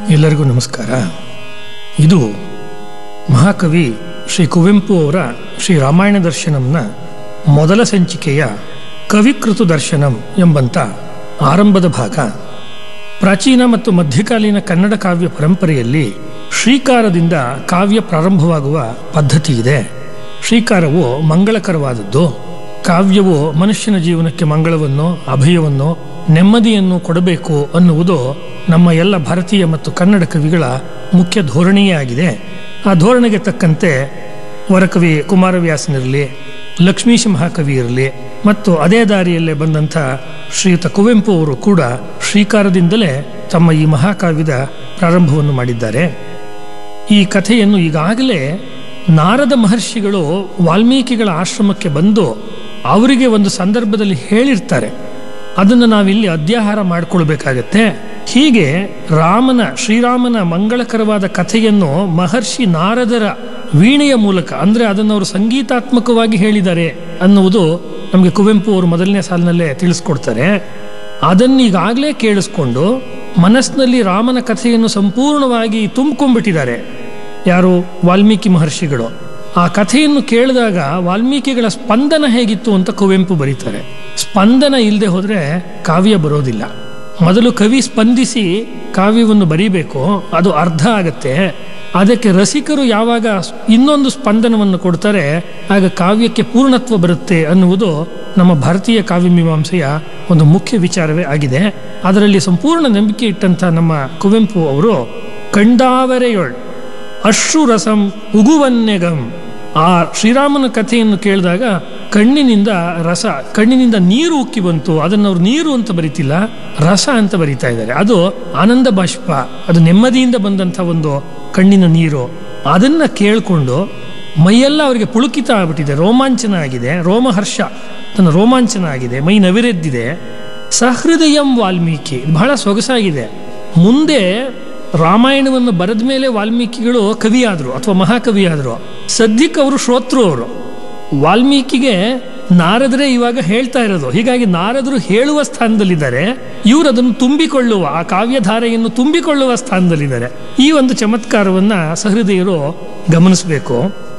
ಎಲ್ಲರಿಗೂ ನಮಸ್ಕಾರ ಇದು ಮಹಾಕವಿ ಶ್ರೀ ಕುವೆಂಪು ಅವರ ಶ್ರೀ ರಾಮಾಯಣ ದರ್ಶನಂನ ಮೊದಲ ಸಂಚಿಕೆಯ ಕವಿಕೃತು ದರ್ಶನಂ ಎಂಬಂತ ಆರಂಭದ ಭಾಗ ಪ್ರಾಚೀನ ಮತ್ತು ಮಧ್ಯಕಾಲೀನ ಕನ್ನಡ ಕಾವ್ಯ ಪರಂಪರೆಯಲ್ಲಿ ಶ್ರೀಕಾರದಿಂದ ಕಾವ್ಯ ಪ್ರಾರಂಭವಾಗುವ ಪದ್ಧತಿ ಇದೆ ಶ್ರೀಕಾರವು ಮಂಗಳಕರವಾದದ್ದು ಕಾವ್ಯವು ಮನುಷ್ಯನ ಜೀವನಕ್ಕೆ ಮಂಗಳವನ್ನು ಅಭಯವನ್ನು ನೆಮ್ಮದಿಯನ್ನು ಕೊಡಬೇಕು ಅನ್ನುವುದು ನಮ್ಮ ಎಲ್ಲ ಭಾರತೀಯ ಮತ್ತು ಕನ್ನಡ ಕವಿಗಳ ಮುಖ್ಯ ಧೋರಣೆಯೇ ಆಗಿದೆ ಆ ಧೋರಣೆಗೆ ತಕ್ಕಂತೆ ವರಕವಿ ಕುಮಾರವ್ಯಾಸನಿರಲಿ ಲಕ್ಷ್ಮೀಶ ಮಹಾಕವಿ ಇರಲಿ ಮತ್ತು ಅದೇ ದಾರಿಯಲ್ಲೇ ಬಂದಂಥ ಶ್ರೀಯುತ ಕುವೆಂಪು ಅವರು ಕೂಡ ಶ್ರೀಕಾರದಿಂದಲೇ ತಮ್ಮ ಈ ಮಹಾಕಾವ್ಯದ ಪ್ರಾರಂಭವನ್ನು ಮಾಡಿದ್ದಾರೆ ಈ ಕಥೆಯನ್ನು ಈಗಾಗಲೇ ನಾರದ ಮಹರ್ಷಿಗಳು ವಾಲ್ಮೀಕಿಗಳ ಆಶ್ರಮಕ್ಕೆ ಬಂದು ಅವರಿಗೆ ಒಂದು ಸಂದರ್ಭದಲ್ಲಿ ಹೇಳಿರ್ತಾರೆ ಅದನ್ನು ನಾವಿಲ್ಲಿ ಅಧ್ಯಾಹಾರ ಮಾಡಿಕೊಳ್ಬೇಕಾಗತ್ತೆ ಹೀಗೆ ರಾಮನ ಶ್ರೀರಾಮನ ಮಂಗಳಕರವಾದ ಕಥೆಯನ್ನು ಮಹರ್ಷಿ ನಾರದರ ವೀಣೆಯ ಮೂಲಕ ಅಂದರೆ ಅದನ್ನು ಅವರು ಸಂಗೀತಾತ್ಮಕವಾಗಿ ಹೇಳಿದ್ದಾರೆ ಅನ್ನುವುದು ನಮಗೆ ಕುವೆಂಪು ಅವರು ಮೊದಲನೇ ಸಾಲಿನಲ್ಲೇ ತಿಳಿಸ್ಕೊಡ್ತಾರೆ ಅದನ್ನೀಗಾಗಲೇ ಕೇಳಿಸ್ಕೊಂಡು ಮನಸ್ಸಿನಲ್ಲಿ ರಾಮನ ಕಥೆಯನ್ನು ಸಂಪೂರ್ಣವಾಗಿ ತುಂಬಿಕೊಂಡ್ಬಿಟ್ಟಿದ್ದಾರೆ ಯಾರು ವಾಲ್ಮೀಕಿ ಮಹರ್ಷಿಗಳು ಆ ಕಥೆಯನ್ನು ಕೇಳಿದಾಗ ವಾಲ್ಮೀಕಿಗಳ ಸ್ಪಂದನ ಹೇಗಿತ್ತು ಅಂತ ಕುವೆಂಪು ಬರೀತಾರೆ ಸ್ಪಂದನ ಇಲ್ಲದೆ ಹೋದರೆ ಕಾವ್ಯ ಬರೋದಿಲ್ಲ ಮೊದಲು ಕವಿ ಸ್ಪಂದಿಸಿ ಕಾವ್ಯವನ್ನು ಬರೀಬೇಕು ಅದು ಅರ್ಧ ಆಗತ್ತೆ ಅದಕ್ಕೆ ರಸಿಕರು ಯಾವಾಗ ಇನ್ನೊಂದು ಸ್ಪಂದನವನ್ನು ಕೊಡ್ತಾರೆ ಆಗ ಕಾವ್ಯಕ್ಕೆ ಪೂರ್ಣತ್ವ ಬರುತ್ತೆ ಅನ್ನುವುದು ನಮ್ಮ ಭಾರತೀಯ ಕಾವ್ಯ ಮೀಮಾಂಸೆಯ ಒಂದು ಮುಖ್ಯ ವಿಚಾರವೇ ಆಗಿದೆ ಅದರಲ್ಲಿ ಸಂಪೂರ್ಣ ನಂಬಿಕೆ ಇಟ್ಟಂಥ ನಮ್ಮ ಕುವೆಂಪು ಅವರು ಕಂಡಾವರೆಯೊಳ್ ಅಶ್ರು ರಸಂ ಉಗುವನ್ನೆಗಂ ಆ ಶ್ರೀರಾಮನ ಕಥೆಯನ್ನು ಕೇಳಿದಾಗ ಕಣ್ಣಿನಿಂದ ರಸ ಕಣ್ಣಿನಿಂದ ನೀರು ಉಕ್ಕಿ ಬಂತು ಅದನ್ನು ಅವ್ರು ನೀರು ಅಂತ ಬರೀತಿಲ್ಲ ರಸ ಅಂತ ಬರೀತಾ ಇದ್ದಾರೆ ಅದು ಆನಂದ ಬಾಷ್ಪ ಅದು ನೆಮ್ಮದಿಯಿಂದ ಬಂದಂಥ ಒಂದು ಕಣ್ಣಿನ ನೀರು ಅದನ್ನ ಕೇಳಿಕೊಂಡು ಮೈಯೆಲ್ಲ ಅವರಿಗೆ ಪುಳುಕಿತ ಆಗ್ಬಿಟ್ಟಿದೆ ರೋಮಾಂಚನ ಆಗಿದೆ ರೋಮಹರ್ಷ ತನ್ನ ರೋಮಾಂಚನ ಆಗಿದೆ ಮೈ ನವಿರೆದ್ದಿದೆ ಸಹೃದಯಂ ವಾಲ್ಮೀಕಿ ಇದು ಬಹಳ ಸೊಗಸಾಗಿದೆ ಮುಂದೆ ರಾಮಾಯಣವನ್ನು ಬರೆದ ಮೇಲೆ ವಾಲ್ಮೀಕಿಗಳು ಕವಿಯಾದರು ಅಥವಾ ಮಹಾಕವಿಯಾದರು ಸದ್ಯಕ್ಕೆ ಅವರು ಶ್ರೋತೃ ಅವರು ವಾಲ್ಮೀಕಿಗೆ ನಾರದರೇ ಇವಾಗ ಹೇಳ್ತಾ ಇರೋದು ಹೀಗಾಗಿ ನಾರದರು ಹೇಳುವ ಸ್ಥಾನದಲ್ಲಿದ್ದಾರೆ ಇವರು ಅದನ್ನು ತುಂಬಿಕೊಳ್ಳುವ ಆ ಕಾವ್ಯಧಾರೆಯನ್ನು ತುಂಬಿಕೊಳ್ಳುವ ಸ್ಥಾನದಲ್ಲಿದ್ದಾರೆ ಈ ಒಂದು ಚಮತ್ಕಾರವನ್ನ ಸಹೃದಯರು ಗಮನಿಸಬೇಕು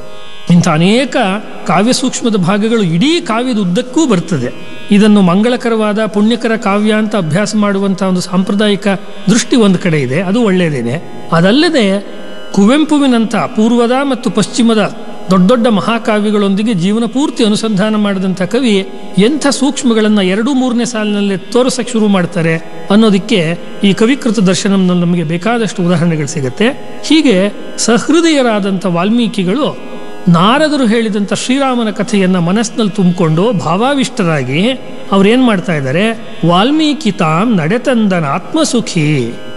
ಇಂಥ ಅನೇಕ ಕಾವ್ಯ ಸೂಕ್ಷ್ಮದ ಭಾಗಗಳು ಇಡೀ ಕಾವ್ಯದ ಉದ್ದಕ್ಕೂ ಬರ್ತದೆ ಇದನ್ನು ಮಂಗಳಕರವಾದ ಪುಣ್ಯಕರ ಕಾವ್ಯ ಅಂತ ಅಭ್ಯಾಸ ಮಾಡುವಂಥ ಒಂದು ಸಾಂಪ್ರದಾಯಿಕ ದೃಷ್ಟಿ ಒಂದು ಕಡೆ ಇದೆ ಅದು ಒಳ್ಳೆಯದೇನೆ ಅದಲ್ಲದೆ ಕುವೆಂಪುವಿನಂಥ ಪೂರ್ವದ ಮತ್ತು ಪಶ್ಚಿಮದ ದೊಡ್ಡ ದೊಡ್ಡ ಮಹಾಕಾವ್ಯಗಳೊಂದಿಗೆ ಜೀವನ ಪೂರ್ತಿ ಅನುಸಂಧಾನ ಮಾಡಿದಂಥ ಕವಿ ಎಂಥ ಸೂಕ್ಷ್ಮಗಳನ್ನು ಎರಡು ಮೂರನೇ ಸಾಲಿನಲ್ಲೇ ತೋರಿಸಕ್ಕೆ ಶುರು ಮಾಡ್ತಾರೆ ಅನ್ನೋದಕ್ಕೆ ಈ ಕವಿಕೃತ ದರ್ಶನಂನಲ್ಲಿ ನಮಗೆ ಬೇಕಾದಷ್ಟು ಉದಾಹರಣೆಗಳು ಸಿಗುತ್ತೆ ಹೀಗೆ ಸಹೃದಯರಾದಂಥ ವಾಲ್ಮೀಕಿಗಳು ನಾರದರು ಹೇಳಿದಂಥ ಶ್ರೀರಾಮನ ಕಥೆಯನ್ನ ಮನಸ್ಸಿನಲ್ಲಿ ತುಂಬಿಕೊಂಡು ಭಾವಾವಿಷ್ಟರಾಗಿ ಅವ್ರೇನ್ ಮಾಡ್ತಾ ಇದ್ದಾರೆ ವಾಲ್ಮೀಕಿ ತಾಂ ನಡೆತಂದನ ಆತ್ಮಸುಖಿ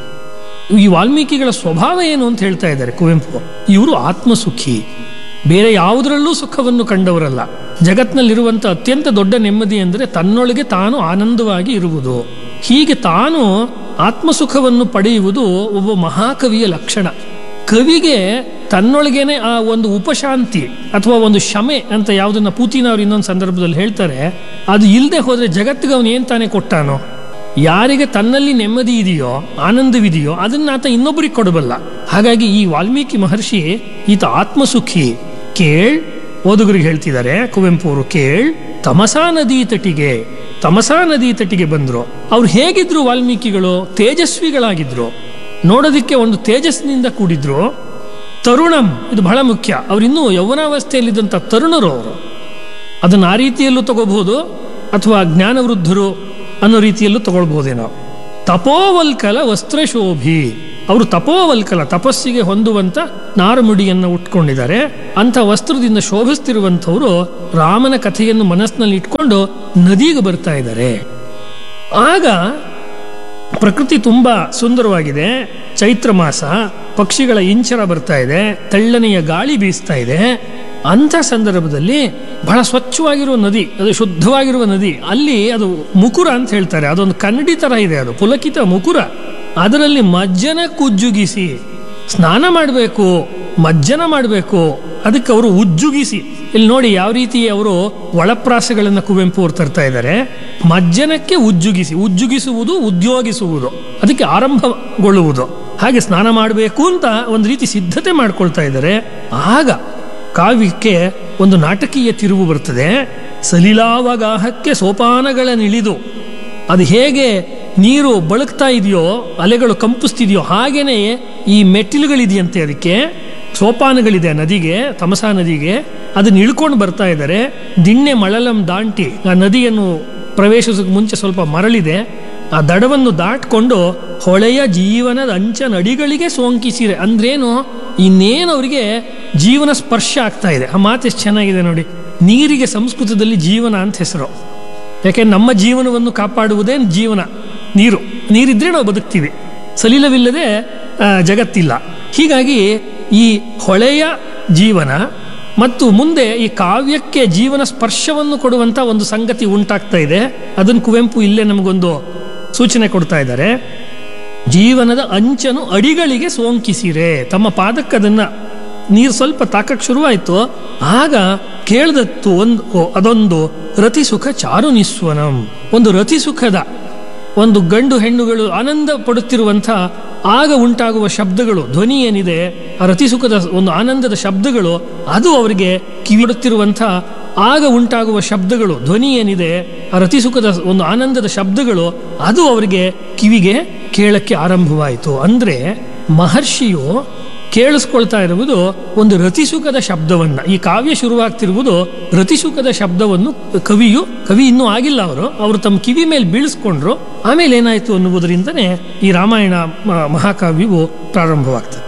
ಈ ವಾಲ್ಮೀಕಿಗಳ ಸ್ವಭಾವ ಏನು ಅಂತ ಹೇಳ್ತಾ ಇದ್ದಾರೆ ಕುವೆಂಪು ಇವರು ಆತ್ಮಸುಖಿ ಬೇರೆ ಯಾವುದರಲ್ಲೂ ಸುಖವನ್ನು ಕಂಡವರಲ್ಲ ಜಗತ್ನಲ್ಲಿರುವಂಥ ಅತ್ಯಂತ ದೊಡ್ಡ ನೆಮ್ಮದಿ ಅಂದರೆ ತನ್ನೊಳಗೆ ತಾನು ಆನಂದವಾಗಿ ಇರುವುದು ಹೀಗೆ ತಾನು ಆತ್ಮಸುಖವನ್ನು ಪಡೆಯುವುದು ಒಬ್ಬ ಮಹಾಕವಿಯ ಲಕ್ಷಣ ಕವಿಗೆ ತನ್ನೊಳಗೇನೆ ಆ ಒಂದು ಉಪಶಾಂತಿ ಅಥವಾ ಒಂದು ಶಮೆ ಅಂತ ಯಾವುದನ್ನ ಪೂತಿನ ಅವರು ಇನ್ನೊಂದು ಸಂದರ್ಭದಲ್ಲಿ ಹೇಳ್ತಾರೆ ಅದು ಇಲ್ಲದೆ ಹೋದ್ರೆ ಜಗತ್ತಿಗೆ ಅವನು ಏನ್ ತಾನೇ ಕೊಟ್ಟಾನೋ ಯಾರಿಗೆ ತನ್ನಲ್ಲಿ ನೆಮ್ಮದಿ ಇದೆಯೋ ಆನಂದವಿದೆಯೋ ಅದನ್ನ ಆತ ಇನ್ನೊಬ್ಬರಿಗೆ ಕೊಡಬಲ್ಲ ಹಾಗಾಗಿ ಈ ವಾಲ್ಮೀಕಿ ಮಹರ್ಷಿ ಈತ ಆತ್ಮಸುಖಿ ಕೇಳ್ ಓದುಗರಿಗೆ ಹೇಳ್ತಿದ್ದಾರೆ ಕುವೆಂಪು ಅವರು ಕೇಳ್ ತಮಸಾ ನದಿ ತಟಿಗೆ ತಮಸಾ ನದಿ ತಟಿಗೆ ಬಂದ್ರು ಅವ್ರು ಹೇಗಿದ್ರು ವಾಲ್ಮೀಕಿಗಳು ತೇಜಸ್ವಿಗಳಾಗಿದ್ರು ನೋಡೋದಕ್ಕೆ ಒಂದು ತೇಜಸ್ಸಿನಿಂದ ಕೂಡಿದ್ರು ತರುಣಂ ಇದು ಬಹಳ ಮುಖ್ಯ ಅವರಿನ್ನೂ ಯೌವನಾವಸ್ಥೆಯಲ್ಲಿದ್ದಂಥ ತರುಣರು ಅವರು ಅದನ್ನು ಆ ರೀತಿಯಲ್ಲೂ ತಗೋಬಹುದು ಅಥವಾ ಜ್ಞಾನವೃದ್ಧರು ಅನ್ನೋ ರೀತಿಯಲ್ಲೂ ತಗೊಳ್ಬಹುದೇನೋ ತಪೋವಲ್ಕಲ ವಸ್ತ್ರಶೋಭಿ ಅವರು ತಪೋವಲ್ಕಲ ತಪಸ್ಸಿಗೆ ಹೊಂದುವಂತ ನಾರುಮುಡಿಯನ್ನು ಉಟ್ಕೊಂಡಿದ್ದಾರೆ ಅಂಥ ವಸ್ತ್ರದಿಂದ ಶೋಭಿಸ್ತಿರುವಂಥವರು ರಾಮನ ಕಥೆಯನ್ನು ಮನಸ್ಸಿನಲ್ಲಿ ಇಟ್ಕೊಂಡು ನದಿಗೆ ಬರ್ತಾ ಇದ್ದಾರೆ ಆಗ ಪ್ರಕೃತಿ ತುಂಬಾ ಸುಂದರವಾಗಿದೆ ಚೈತ್ರ ಮಾಸ ಪಕ್ಷಿಗಳ ಇಂಚರ ಬರ್ತಾ ಇದೆ ತೆಳ್ಳನೆಯ ಗಾಳಿ ಬೀಸ್ತಾ ಇದೆ ಅಂಥ ಸಂದರ್ಭದಲ್ಲಿ ಬಹಳ ಸ್ವಚ್ಛವಾಗಿರುವ ನದಿ ಅದು ಶುದ್ಧವಾಗಿರುವ ನದಿ ಅಲ್ಲಿ ಅದು ಮುಕುರ ಅಂತ ಹೇಳ್ತಾರೆ ಅದೊಂದು ಕನ್ನಡಿ ತರ ಇದೆ ಅದು ಪುಲಕಿತ ಮುಕುರ ಅದರಲ್ಲಿ ಮಜ್ಜನ ಕುಜ್ಜುಗಿಸಿ ಸ್ನಾನ ಮಾಡಬೇಕು ಮಜ್ಜನ ಮಾಡಬೇಕು ಅದಕ್ಕೆ ಅವರು ಉಜ್ಜುಗಿಸಿ ಇಲ್ಲಿ ನೋಡಿ ಯಾವ ರೀತಿ ಅವರು ಒಳಪ್ರಾಸಗಳನ್ನು ಕುವೆಂಪು ಅವರು ತರ್ತಾ ಇದ್ದಾರೆ ಮಜ್ಜನಕ್ಕೆ ಉಜ್ಜುಗಿಸಿ ಉಜ್ಜುಗಿಸುವುದು ಉದ್ಯೋಗಿಸುವುದು ಅದಕ್ಕೆ ಆರಂಭಗೊಳ್ಳುವುದು ಹಾಗೆ ಸ್ನಾನ ಮಾಡಬೇಕು ಅಂತ ಒಂದು ರೀತಿ ಸಿದ್ಧತೆ ಮಾಡ್ಕೊಳ್ತಾ ಇದ್ದಾರೆ ಆಗ ಕಾವ್ಯಕ್ಕೆ ಒಂದು ನಾಟಕೀಯ ತಿರುವು ಬರ್ತದೆ ಸಲಿಲಾವಗಾಹಕ್ಕೆ ಸೋಪಾನಗಳನ್ನಿಳಿದು ಅದು ಹೇಗೆ ನೀರು ಬಳಕ್ತಾ ಇದೆಯೋ ಅಲೆಗಳು ಕಂಪಿಸ್ತಿದೆಯೋ ಹಾಗೇನೆ ಈ ಮೆಟ್ಟಿಲುಗಳಿದೆಯಂತೆ ಅದಕ್ಕೆ ಸೋಪಾನಗಳಿದೆ ನದಿಗೆ ತಮಸಾ ನದಿಗೆ ಅದನ್ನ ಇಳ್ಕೊಂಡು ಬರ್ತಾ ಇದ್ದಾರೆ ದಿಣ್ಣೆ ಮಳಲಂ ದಾಂಟಿ ಆ ನದಿಯನ್ನು ಪ್ರವೇಶಿಸೋಕೆ ಮುಂಚೆ ಸ್ವಲ್ಪ ಮರಳಿದೆ ಆ ದಡವನ್ನು ದಾಟ್ಕೊಂಡು ಹೊಳೆಯ ಜೀವನದ ಅಂಚನಡಿಗಳಿಗೆ ಸೋಂಕಿಸಿರೆ ಅಂದ್ರೇನು ಇನ್ನೇನು ಅವರಿಗೆ ಜೀವನ ಸ್ಪರ್ಶ ಆಗ್ತಾ ಇದೆ ಆ ಮಾತು ಎಷ್ಟು ಚೆನ್ನಾಗಿದೆ ನೋಡಿ ನೀರಿಗೆ ಸಂಸ್ಕೃತದಲ್ಲಿ ಜೀವನ ಅಂತ ಹೆಸರು ಯಾಕೆ ನಮ್ಮ ಜೀವನವನ್ನು ಕಾಪಾಡುವುದೇ ಜೀವನ ನೀರು ನೀರಿದ್ರೆ ನಾವು ಬದುಕ್ತೀವಿ ಸಲಿಲವಿಲ್ಲದೆ ಆ, ಜಗತ್ತಿಲ್ಲ ಹೀಗಾಗಿ ಈ ಹೊಳೆಯ ಜೀವನ ಮತ್ತು ಮುಂದೆ ಈ ಕಾವ್ಯಕ್ಕೆ ಜೀವನ ಸ್ಪರ್ಶವನ್ನು ಕೊಡುವಂತ ಒಂದು ಸಂಗತಿ ಉಂಟಾಗ್ತಾ ಇದೆ ಅದನ್ನು ಕುವೆಂಪು ಇಲ್ಲೇ ನಮಗೊಂದು ಸೂಚನೆ ಕೊಡ್ತಾ ಇದ್ದಾರೆ ಜೀವನದ ಅಂಚನು ಅಡಿಗಳಿಗೆ ಸೋಂಕಿಸಿರೆ ತಮ್ಮ ಪಾದಕ್ಕೆ ಅದನ್ನ ನೀರು ಸ್ವಲ್ಪ ತಾಕಕ್ಕೆ ಶುರುವಾಯಿತು ಆಗ ಕೇಳ್ದತ್ತು ಒಂದು ಓ, ಅದೊಂದು ರತಿಸುಖ ಚಾರು ನಿಸ್ವನಂ ಒಂದು ರತಿಸುಖದ ಒಂದು ಗಂಡು ಹೆಣ್ಣುಗಳು ಆನಂದ ಪಡುತ್ತಿರುವಂಥ ಆಗ ಉಂಟಾಗುವ ಶಬ್ದಗಳು ಧ್ವನಿ ಏನಿದೆ ಆ ರತಿಸುಖದ ಒಂದು ಆನಂದದ ಶಬ್ದಗಳು ಅದು ಅವರಿಗೆ ಕಿವಿಡುತ್ತಿರುವಂಥ ಆಗ ಉಂಟಾಗುವ ಶಬ್ದಗಳು ಧ್ವನಿ ಏನಿದೆ ಆ ರತಿಸುಖದ ಒಂದು ಆನಂದದ ಶಬ್ದಗಳು ಅದು ಅವರಿಗೆ ಕಿವಿಗೆ ಕೇಳಕ್ಕೆ ಆರಂಭವಾಯಿತು ಅಂದ್ರೆ ಮಹರ್ಷಿಯು ಕೇಳಿಸ್ಕೊಳ್ತಾ ಇರುವುದು ಒಂದು ರತಿಸುಖದ ಶಬ್ದವನ್ನ ಈ ಕಾವ್ಯ ಶುರುವಾಗ್ತಿರುವುದು ರತಿಸುಖದ ಶಬ್ದವನ್ನು ಕವಿಯು ಕವಿ ಇನ್ನೂ ಆಗಿಲ್ಲ ಅವರು ಅವರು ತಮ್ಮ ಕಿವಿ ಮೇಲೆ ಬೀಳಿಸ್ಕೊಂಡ್ರು ಆಮೇಲೆ ಏನಾಯ್ತು ಅನ್ನುವುದರಿಂದನೇ ಈ ರಾಮಾಯಣ ಮ- ಮಹಾಕಾವ್ಯವು ಪ್ರಾರಂಭವಾಗ್ತದೆ